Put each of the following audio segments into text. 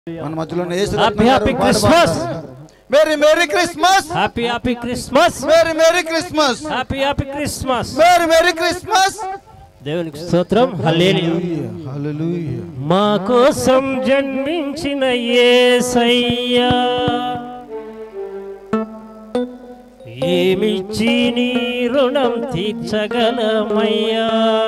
మన మధ్యలో Yesu Happy, happy Christmas. Merry merry Christmas happy happy Christmas merry merry Christmas happy happy Christmas merry merry Christmas దేవునికి స్తోత్రం హల్లెలూయా హల్లెలూయా మా కోసం జన్మించిన యేసయ్యా ఏమిచ్చి నీ రుణం తీర్చగలమయ్యా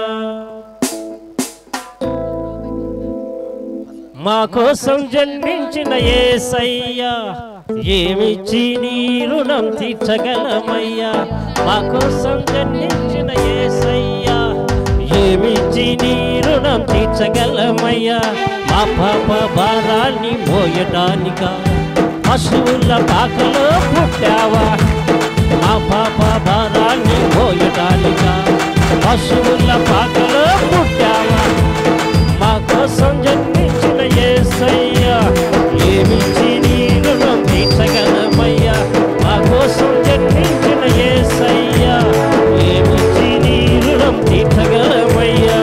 మా కోసం జన్మించిన యేసయ్యా ఏమిచ్చి నీ రుణం తీర్చగలమయ్యా మా కోసం జన్మించిన యేసయ్యా ఏమిచ్చి నీ రుణం తీర్చగలమయ్యా మా పాప భారాన్ని మోయటానిక పశువుల పాకలో పుట్టావా మా పాప భారాన్ని మోయటానిక పశువుల పాకలో పుట్టావా మా కోసం జన్మించిన యేసయ్యా ఏమిచ్చి నీ రుణం తీర్చగలమయ్యా మా కోసం జన్మించిన యేసయ్యా ఏమిచ్చి నీ రుణం తీర్చగలమయ్యా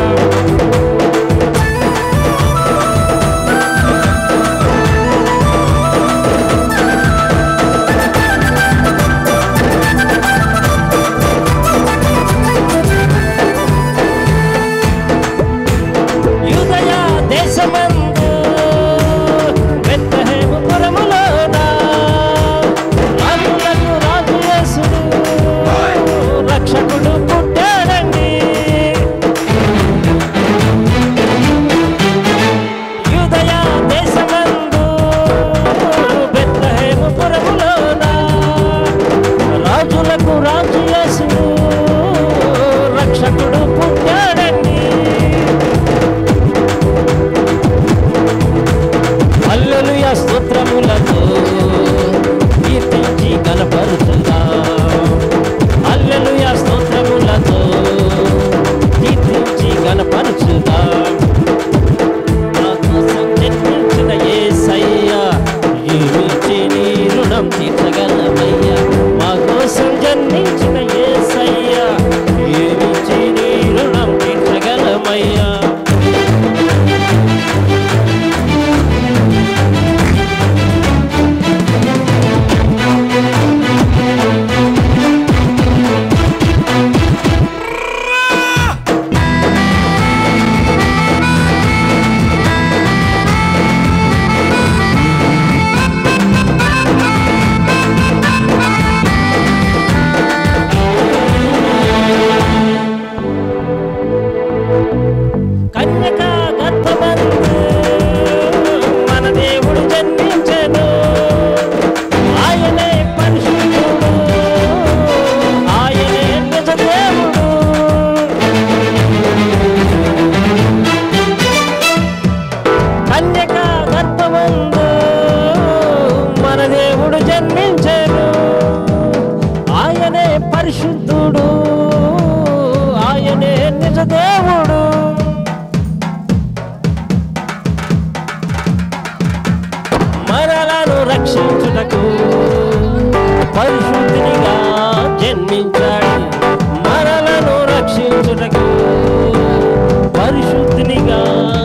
యూదయ దేశమందు బెత్లెహేము పురములోన రాజులకు రాజు యేసుడు రక్షకుడు పుట్టాడండి యూదయ దేశమందు బెత్లెహేము పురములోన రాజులకు రాజు యేసుడు రక్షకుడు పుట్టాడండి హల్లెలూయా స్తోత్రములతో కీర్తించి కనపరుచుదా హల్లెలూయా స్తోత్రములతో కీర్తించి కనపరుచుదా నా కోసం జన్మించిన యేసయ్యా ఏమిచ్చి నీ రుణం తీర్చగలమయ్యా మా కోసం జన్మించిన యేసయ్యా ఏమిచ్చి నీ రుణం తీర్చగలమయ్యా కన్యక గర్భమందు మన దేవుడు జన్మించెను ఆయనే పరిశుద్ధుడు ఆయనే నిజ దేవుడు కన్యక గర్భమందు మన దేవుడు జన్మించెను ఆయనే పరిశుద్ధుడు ఆయనే నిజ దేవుడు మరలను రక్షించుటకు పరిశుద్ధినిగా జన్మించాడు మరలను రక్షించుటకు పరిశుద్ధినిగా